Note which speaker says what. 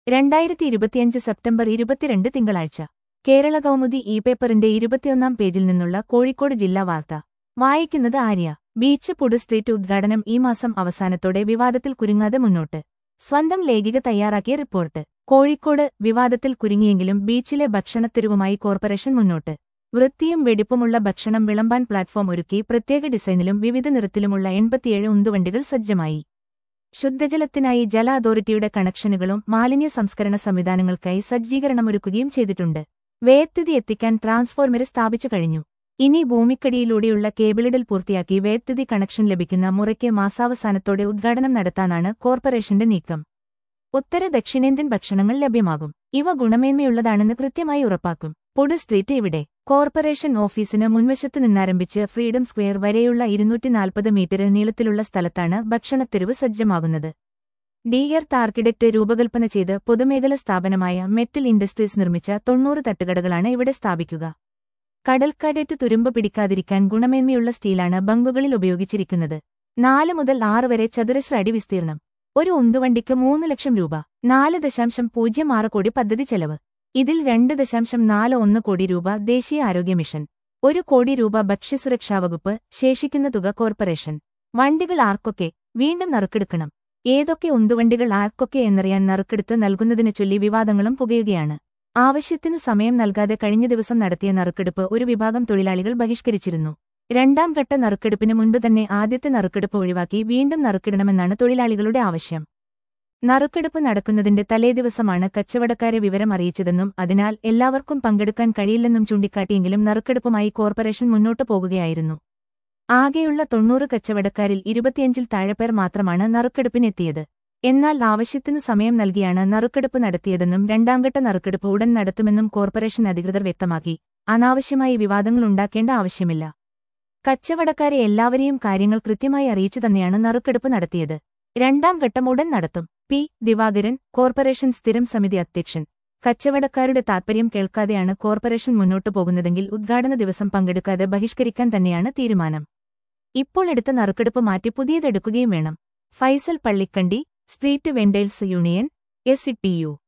Speaker 1: രണ്ടായിരത്തി ഇരുപത്തിയഞ്ച് സെപ്റ്റംബർ ഇരുപത്തിരണ്ട് തിങ്കളാഴ്ച കേരള കൗമുദി ഇ പേപ്പറിന്റെ ഇരുപത്തിയൊന്നാം പേജിൽ നിന്നുള്ള കോഴിക്കോട് ജില്ലാ വാർത്ത വായിക്കുന്നത് ആര്യ ബീച്ച് പുഡ് സ്ട്രീറ്റ് ഉദ്ഘാടനം ഈ മാസം അവസാനത്തോടെ വിവാദത്തിൽ കുരുങ്ങാതെ മുന്നോട്ട് സ്വന്തം ലേഖിക തയ്യാറാക്കിയ റിപ്പോർട്ട് കോഴിക്കോട് വിവാദത്തിൽ കുരുങ്ങിയെങ്കിലും ബീച്ചിലെ ഭക്ഷണത്തെരുവുമായി കോർപ്പറേഷൻ മുന്നോട്ട് വൃത്തിയും വെടിപ്പുമുള്ള ഭക്ഷണം വിളമ്പാൻ പ്ലാറ്റ്ഫോം ഒരുക്കി പ്രത്യേക ഡിസൈനിലും വിവിധ നിറത്തിലുമുള്ള എൺപത്തിയേഴ് ഉന്തുവണ്ടികൾ സജ്ജമായി ശുദ്ധജലത്തിനായി ജല അതോറിറ്റിയുടെ കണക്ഷനുകളും മാലിന്യ സംസ്കരണ സംവിധാനങ്ങൾക്കായി സജ്ജീകരണമൊരുക്കുകയും ചെയ്തിട്ടുണ്ട് വേത്തുതി എത്തിക്കാൻ ട്രാൻസ്ഫോർമർ സ്ഥാപിച്ചു കഴിഞ്ഞു ഇനി ഭൂമിക്കടിയിലൂടെയുള്ള കേബിളിടൽ പൂർത്തിയാക്കി വേത്തുതി കണക്ഷൻ ലഭിക്കുന്ന മുറയ്ക്ക് മാസാവസാനത്തോടെ ഉദ്ഘാടനം നടത്താനാണ് കോർപ്പറേഷന്റെ നീക്കം ഉത്തര ദക്ഷിണേന്ത്യൻ ഭക്ഷണങ്ങൾ ലഭ്യമാകും ഇവ ഗുണമേന്മയുള്ളതാണെന്ന് കൃത്യമായി ഉറപ്പാക്കും പൊട് സ്ട്രീറ്റ് ഇവിടെ കോർപ്പറേഷൻ ഓഫീസിന് മുൻവശത്ത് നിന്നാരംഭിച്ച് ഫ്രീഡം സ്ക്വയർ വരെയുള്ള ഇരുന്നൂറ്റിനാൽപ്പത് മീറ്റർ നീളത്തിലുള്ള സ്ഥലത്താണ് ഭക്ഷണത്തെരുവ് സജ്ജമാകുന്നത് ഡിയർ ആർക്കിടെക്ട് രൂപകൽപ്പന ചെയ്ത് പൊതുമേഖല സ്ഥാപനമായ മെറ്റൽ ഇൻഡസ്ട്രീസ് നിർമ്മിച്ച തൊണ്ണൂറ് തട്ടുകടകളാണ് ഇവിടെ സ്ഥാപിക്കുക കടൽക്കാരേറ്റ് തുരുമ്പ് പിടിക്കാതിരിക്കാൻ ഗുണമേന്മയുള്ള സ്റ്റീലാണ് ബങ്കുകളിൽ ഉപയോഗിച്ചിരിക്കുന്നത് നാല് മുതൽ ആറ് വരെ ചതുരശ്ര അടി വിസ്തീർണം ഒരു ഉന്തുവണ്ടിക്ക് മൂന്ന് ലക്ഷം രൂപ നാല് ദശാംശം പൂജ്യം ആറ് കോടി പദ്ധതി ചെലവ് ഇതിൽ രണ്ട് ദശാംശം നാല് ഒന്ന് കോടി രൂപ ദേശീയ ആരോഗ്യ മിഷൻ ഒരു കോടി രൂപ ഭക്ഷ്യസുരക്ഷാ വകുപ്പ് ശേഷിക്കുന്ന തുക കോർപ്പറേഷൻ വണ്ടികൾ ആർക്കൊക്കെ വീണ്ടും നറുക്കെടുക്കണം ഏതൊക്കെ ഉന്തുവണ്ടികൾ ആർക്കൊക്കെ എന്നറിയാൻ നറുക്കെടുത്ത് നൽകുന്നതിനെ ചൊല്ലി വിവാദങ്ങളും പുകയുകയാണ് ആവശ്യത്തിന് സമയം നൽകാതെ കഴിഞ്ഞ ദിവസം നടത്തിയ നറുക്കെടുപ്പ് ഒരു വിഭാഗം തൊഴിലാളികൾ ബഹിഷ്കരിച്ചിരുന്നു രണ്ടാം ഘട്ട നറുക്കെടുപ്പിന് മുൻപ് തന്നെ ആദ്യത്തെ നറുക്കെടുപ്പ് ഒഴിവാക്കി വീണ്ടും നറുക്കിടണമെന്നാണ് തൊഴിലാളികളുടെ ആവശ്യം നറുക്കെടുപ്പ് നടക്കുന്നതിന്റെ തലേദിവസമാണ് കച്ചവടക്കാരെ വിവരം അറിയിച്ചതെന്നും അതിനാൽ എല്ലാവർക്കും പങ്കെടുക്കാൻ കഴിയില്ലെന്നും ചൂണ്ടിക്കാട്ടിയെങ്കിലും നറുക്കെടുപ്പുമായി കോർപ്പറേഷൻ മുന്നോട്ടു പോകുകയായിരുന്നു ആകെയുള്ള തൊണ്ണൂറ് കച്ചവടക്കാരിൽ ഇരുപത്തിയഞ്ചിൽ താഴെപ്പേർ മാത്രമാണ് നറുക്കെടുപ്പിനെത്തിയത് എന്നാൽ ആവശ്യത്തിനു സമയം നൽകിയാണ് നറുക്കെടുപ്പ് നടത്തിയതെന്നും രണ്ടാംഘട്ട നറുക്കെടുപ്പ് ഉടൻ നടത്തുമെന്നും കോർപ്പറേഷൻ അധികൃതർ വ്യക്തമാക്കി അനാവശ്യമായി വിവാദങ്ങൾ ഉണ്ടാക്കേണ്ട ആവശ്യമില്ല കച്ചവടക്കാരെ എല്ലാവരെയും കാര്യങ്ങൾ കൃത്യമായി അറിയിച്ചു തന്നെയാണ് നറുക്കെടുപ്പ് നടത്തിയത് രണ്ടാം ഘട്ടം ഉടൻ നടത്തും പി ദിവാകരൻ കോർപ്പറേഷൻ സ്ഥിരം സമിതി അധ്യക്ഷൻ കച്ചവടക്കാരുടെ താൽപര്യം കേൾക്കാതെയാണ് കോർപ്പറേഷൻ മുന്നോട്ടു പോകുന്നതെങ്കിൽ ഉദ്ഘാടന ദിവസം പങ്കെടുക്കാതെ ബഹിഷ്കരിക്കാൻ തന്നെയാണ് തീരുമാനം ഇപ്പോൾ എടുത്ത നറുക്കെടുപ്പ് മാറ്റി പുതിയതെടുക്കുകയും വേണം Faisal Pallikandi street vendors union S T U